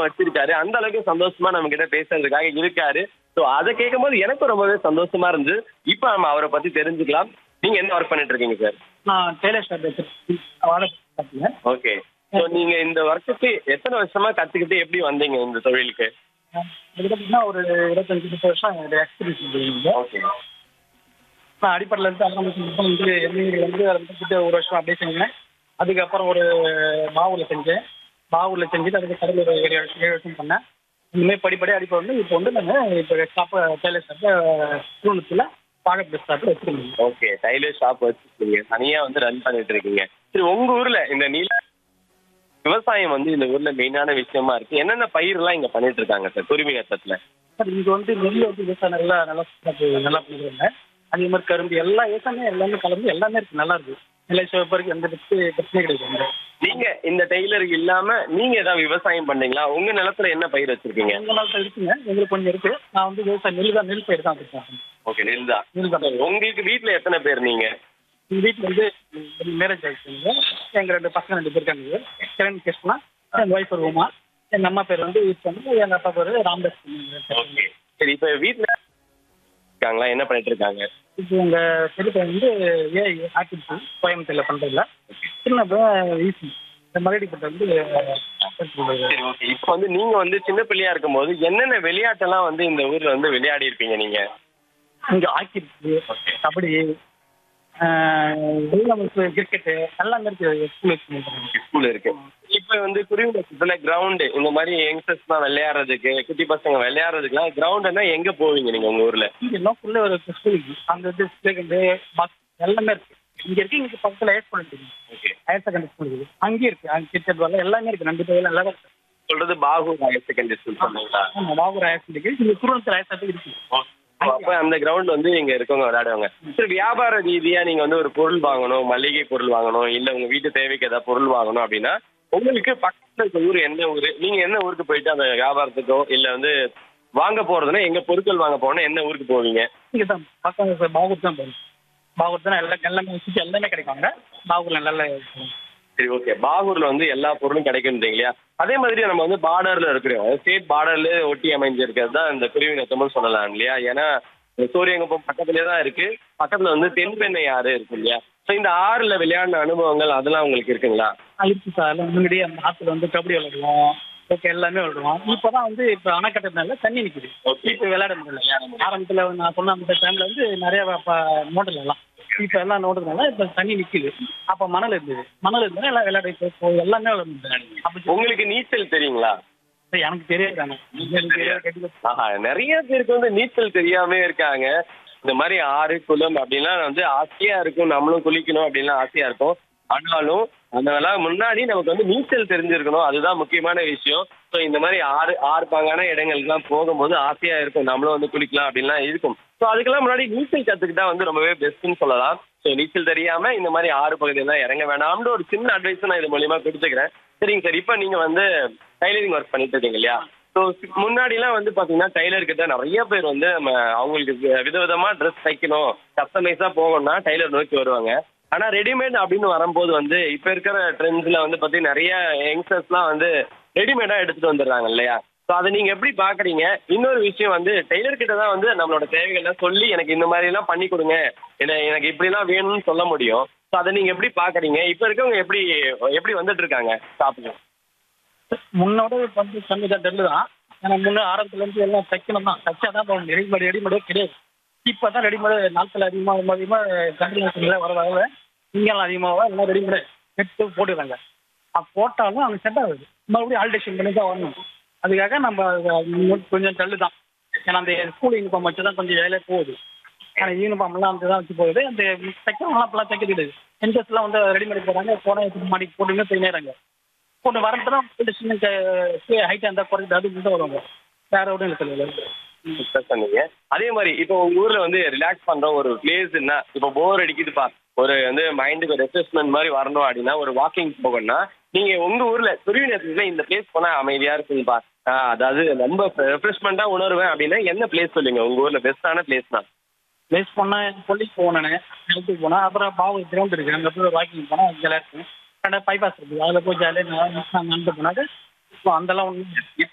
எல்லாம் வச்சிருக்காரு அந்த அளவுக்கு சந்தோஷமா நம்ம கிட்ட பேசுறதுக்காக இருக்காரு ஸோ அதை கேட்கும்போது எனக்கும் ரொம்பவே சந்தோஷமா இருந்து இப்போ நம்ம அவரை பத்தி தெரிஞ்சுக்கலாம் நீங்க என்ன ஒர்க் பண்ணிட்டு இருக்கீங்க சார் நான் டெய்லர் ஷாப் வச்சிருக்கேன் வாடகை ஓகே ஸோ நீங்க இந்த ஒர்க்குக்கு எத்தனை வருஷமா கத்துக்கிட்டு எப்படி வந்தீங்க இந்த தொழிலுக்கு கிட்டத்தட்ட ஒரு இருபத்தஞ்சு முப்பது வருஷம் என்னோட எக்ஸ்பீரியன்ஸ் இருக்குது ஓகே நான் அடிப்படையில் இருந்து ஆரம்பிச்சு வந்து எம்ஏ வந்து அதை கிட்ட ஒரு வருஷம் அப்படியே செஞ்சேன் அதுக்கப்புறம் ஒரு மாவூரில் செஞ்சேன் மாவூரில் செஞ்சுட்டு அதுக்கு கடையில் ஒரு ஏழு வருஷம் ஏழு வருஷம் பண்ணேன் இனிமேல் படிப்படி அடிப்படை வந்து இப்போ வந்து நான் இப்போ ஷாப்பை டெய்லர் ஷாப்பை திருவண்ணத்தில் பாகத் பெஸ்ட் ஷாப்பில் வச்சுருந்தேன் ஓகே டைலர் ஷாப் வச்சிருக்கீங்க தனியா வந்து ரன் பண்ணிட்டு இருக்கீங்க சரி உங்க ஊர்ல இந்த நீல விவசாயம் வந்து இந்த ஊர்ல மெயினான விஷயமா இருக்கு என்னென்ன பயிர்லாம் இங்க பண்ணிட்டு இருக்காங்க சார் குருவி நத்தத்துல சார் இங்கே வந்து நெல் வந்து விவசாயம் நல்லா நல்லா நல்லா நல்லா பண்ணிக்கிறாங்க அதே மாதிரி கரும்பு எல்லா விவசாயமே எல்லாமே கலந்து எல்லாமே இருக்கு நல்லா இருக்கு நிலை சிவப்பருக்கு எந்த பிரச்சனை பிரச்சனை கிடையாது நீங்க இந்த டெய்லர் இல்லாம நீங்க ஏதாவது விவசாயம் பண்ணீங்களா உங்க நிலத்துல என்ன பயிர் வச்சிருக்கீங்க எங்க நாள் இருக்குங்க எங்களுக்கு கொஞ்சம் இருக்கு நான் வந்து விவசாயம் நெல் தான் நெல் பயிர் தான் வச்சிருக்கேன் ஓகே நெல் தான் நெல் தான் உங்களுக்கு வீட்ல எத்தனை பேர் நீங்க எங்க வீட்டில் வந்து மேரேஜ் ஆயிடுச்சுங்க எங்க ரெண்டு பசங்க ரெண்டு பேர் இருக்காங்க கிரண் கிருஷ்ணா என் ஒய்ஃப் ஒரு உமா எங்க அம்மா பேர் வந்து ஈஸ்வரன் எங்க அப்பா பேர் ராம்தாஸ் ஓகே சரி இப்ப வீட்ல இருக்காங்களா என்ன பண்ணிட்டு இருக்காங்க இப்போ உங்க பெரிய வந்து ஏஐ ஆக்டிவிட்டி கோயம்புத்தூர்ல பண்றதுல சின்ன ஈஸி இந்த மறுபடிப்பட்ட வந்து சரி ஓகே இப்போ வந்து நீங்க வந்து சின்ன பிள்ளையா இருக்கும்போது என்னென்ன விளையாட்டெல்லாம் வந்து இந்த ஊர்ல வந்து விளையாடி இருப்பீங்க நீங்க இங்க ஹாக்கி இருக்கு கபடி கிரிக்கெட்டு எல்லாமே இருக்கு ஸ்கூல் ஸ்கூல் இருக்கு இப்ப வந்து குருவிநத்தத்துல கிரவுண்ட் இந்த மாதிரி யங்ஸ்டர்ஸ் தான் விளையாடுறதுக்கு குட்டி பசங்க விளையாடுறதுக்குலாம் கிரவுண்ட்னா எங்க போவீங்க நீங்க உங்க ஊர்ல இங்க லோக்கல்ல ஒரு ஸ்கூல் இருக்கு அங்க வந்து செகண்ட் பஸ் எல்லாமே இருக்கு இங்க இருக்கு இங்க பக்கத்துல ஹையர் ஸ்கூல் இருக்கு ஓகே ஹையர் செகண்டரி ஸ்கூல் இருக்கு அங்கேயும் இருக்கு அங்க கிரிக்கெட் வரல எல்லாமே இருக்கு ரெண்டு பேரும் எல்லாமே இருக்கு சொல்றது பாகூர் ஹையர் செகண்டரி ஸ்கூல் சொன்னீங்களா ஆமா வாகூர் ஹையர் செகண்டரி இருக்கு இங்க திருவண்ணத்தில் ஹையர் செகண்டரி இருக்கு அப்ப அந்த கிரவுண்ட் வந்து இங்க இருக்கவங்க விளையாடுவாங்க சரி வியாபார ரீதியா நீங்க வந்து ஒரு பொருள் வாங்கணும் மளிகை பொருள் வாங்கணும் இல்ல உங்க வீட்டு தேவைக்கு ஏதாவது பொருள் வாங்கணும் அப்படின்னா உங்களுக்கு பக்கத்துல இருக்க ஊர் எந்த ஊரு நீங்க என்ன ஊருக்கு போயிட்டு அந்த வியாபாரத்துக்கோ இல்ல வந்து வாங்க போறதுன்னா எங்க பொருட்கள் வாங்க போறோம்னா என்ன ஊருக்கு போவீங்க இங்க தான் பக்கம் பாகூர் தான் போகும் பாகூர் தான் எல்லாம் எல்லாமே சுற்றி எல்லாமே கிடைப்பாங்க பாகூர்ல நல்ல சரி ஓகே பாகூர்ல வந்து எல்லா பொருளும் கிடைக்குன்றீங்க இல்லையா அதே மாதிரி நம்ம வந்து பார்டர்ல இருக்கிறோம் ஸ்டேட் பார்டர்ல ஒட்டி அமைஞ்சிருக்கிறது தான் இந்த குருவி நத்தம்னு சொல்லலாம் இல்லையா ஏன்னா இந்த சூரியங்குப்பம் பக்கத்துலயே தான் இருக்கு பக்கத்துல வந்து தென்பெண்ணை ஆறு இருக்கு இல்லையா ஸோ இந்த ஆறுல விளையாடின அனுபவங்கள் அதெல்லாம் உங்களுக்கு இருக்குங்களா ஆ, இருக்கு சார் எல்லாம் முன்னாடி அந்த ஆத்துல வந்து கபடி விளையாடுவோம் ஓகே எல்லாமே விளையாடுவோம் இப்பதான் வந்து இப்ப அணை கட்டுறதுனால தண்ணி நிக்குது Okay. இப்ப விளையாட முடியல ஆரம்பத்துல நான் சொன்ன அந்த டைம்ல வந்து நிறைய மோட்டல் எல்லாம் இப்ப எல்லாம் நோடுறதுனால இப்ப தண்ணி நிக்குது அப்ப மணல் இருந்தது மணல் இருந்தா எல்லாம் விளையாட இப்போ இப்போ எல்லாமே விளையாட முடியாது அப்ப உங்களுக்கு நீச்சல் தெரியுங்களா சரி, எனக்கு தெரியாது தானே எனக்கு தெரியாது, கண்டிப்பா. ஆஹா நிறைய பேருக்கு வந்து நீச்சல் தெரியாம இருக்காங்க இந்த மாதிரி ஆறு குளம் அப்படின்லாம் வந்து ஆசையா இருக்கும் நம்மளும் குளிக்கணும் அப்படின்லாம் ஆசையா இருக்கும் ஆனாலும் அதெல்லாம் முன்னாடி நமக்கு வந்து நீச்சல் தெரிஞ்சிருக்கணும் அதுதான் முக்கியமான விஷயம் ஸோ இந்த மாதிரி ஆறு ஆறு பாங்கான இடங்களுக்குலாம் போகும்போது ஆசையா இருக்கும் நம்மளும் வந்து குளிக்கலாம் அப்படின்லாம் இருக்கும் ஸோ அதுக்கெல்லாம் முன்னாடி நீச்சல் கத்துக்கிட்டா வந்து ரொம்பவே பெஸ்ட்னு சொல்லலாம் ஸோ நீச்சல் தெரியாம இந்த மாதிரி ஆறு பகுதியெல்லாம் இறங்க வேணாம்னு ஒரு சின்ன அட்வைஸ் நான் இது மூலியமா கொடுத்துக்கிறேன் சரிங்க சார் இப்போ நீங்க வந்து டைலரிங் ஒர்க் பண்ணிட்டு இருக்கீங்க இல்லையா ஸோ முன்னாடிலாம் வந்து பார்த்தீங்கன்னா டைலர் கிட்ட நிறைய பேர் வந்து நம்ம அவங்களுக்கு வி- விதவிதமா ட்ரெஸ் தைக்கணும் கஸ்டமைஸாக போகணும்னா டைலர் நோக்கி வருவாங்க ஆனால் ரெடிமேட் அப்படின்னு வரும்போது வந்து இப்போ இருக்கிற ட்ரெண்ட்ஸில் வந்து பார்த்தீங்கன்னா நிறைய யங்ஸ்டர்ஸ்லாம் வந்து ரெடிமேடாக எடுத்துகிட்டு வந்துடுறாங்க இல்லையா ஸோ அதை நீங்கள் எப்படி பார்க்குறீங்க இன்னொரு விஷயம் வந்து டெய்லர் கிட்ட தான் வந்து நம்மளோட தேவைகள்லாம் சொல்லி எனக்கு இந்த மாதிரிலாம் பண்ணி கொடுங்க என்ன எனக்கு இப்படிலாம் வேணும்னு சொல்ல முடியும் ஸோ அதை நீங்கள் எப்படி பார்க்குறீங்க இப்போ இருக்கவங்க எப்படி எப்படி வந்துட்டு இருக்காங்க ஷாப்புக்கு முன்னோட இப்ப வந்து கம்மி தான் டெல்லு தான் ஏன்னா முன்ன ஆரம்பத்துல இருந்து எல்லாம் தைக்கணும் தான் தைச்சா தான் போகணும் ரெடிமேட் ரெடிமேடே கிடையாது இப்போ தான் ரெடிமேட் நாட்கள் அதிகமாக அதிகமாக கண்டினியூஷன்ல வர வர இங்கெல்லாம் அதிகமாக எல்லாம் ரெடிமேடு எடுத்து போட்டுக்கிறாங்க அது போட்டாலும் அவங்க செட் ஆகுது மறுபடியும் ஆல்டேஷன் பண்ணி தான் வரணும் அதுக்காக நம்ம அது கொஞ்சம் டல்லு தான் ஏன்னா அந்த ஸ்கூல் யூனிஃபார்ம் வச்சு தான் கொஞ்சம் வேலையே போகுது ஆனால் யூனிஃபார்ம்லாம் வந்து தான் வச்சு போகுது அந்த தைக்கிறவங்களாம் அப்பெல்லாம் தைக்க கிடையாது என்ஜஸ்லாம் வந்து ரெடிமேட் போகிறாங்க போனால் எடுத்து மாடி போட்டுன்னு செய்யறாங்க போட்டு வரப்போ சின்ன ஹைட்டாக இருந்தால் குறைஞ்சிட்டு அது மட்டும் வருவாங்க வேற ஒன்றும் இல்லை சொல்லல Discuss பண்ணீங்க அதே மாதிரி இப்போ உங்க ஊர்ல வந்து ரிலாக்ஸ் பண்ற ஒரு பிளேஸ்னா இப்போ போர் அடிக்குதுப்பா ஒரு வந்து மைண்டுக்கு ரெஃப்ரெஷ்மெண்ட் மாதிரி வரணும் அப்படின்னா ஒரு வாக்கிங் போகணும்னா நீங்க உங்க ஊர்ல துருவினத்துல இந்த பிளேஸ் போனா அமைதியா இருக்குங்கப்பா ஆஹ் அதாவது ரொம்ப ரெஃப்ரெஷ்மெண்டா உணர்வேன் அப்படின்னா என்ன பிளேஸ் சொல்லுங்க உங்க ஊர்ல பெஸ்டான பிளேஸ்னா பிளேஸ் போனால் கொல்லிக்கு போனேன் ஹெல்த்துக்கு போனேன் அப்புறம் பாவு கிரவுண்ட் இருக்குது அங்கே போய் வாக்கிங் போனால் ஜாலியாக இருக்கும் ரெண்டாவது பைபாஸ் இருக்குது அதில் போய் ஜாலியாக நடந்து போனாக்க இப்போ அந்தெல்லாம் ஒன்றும்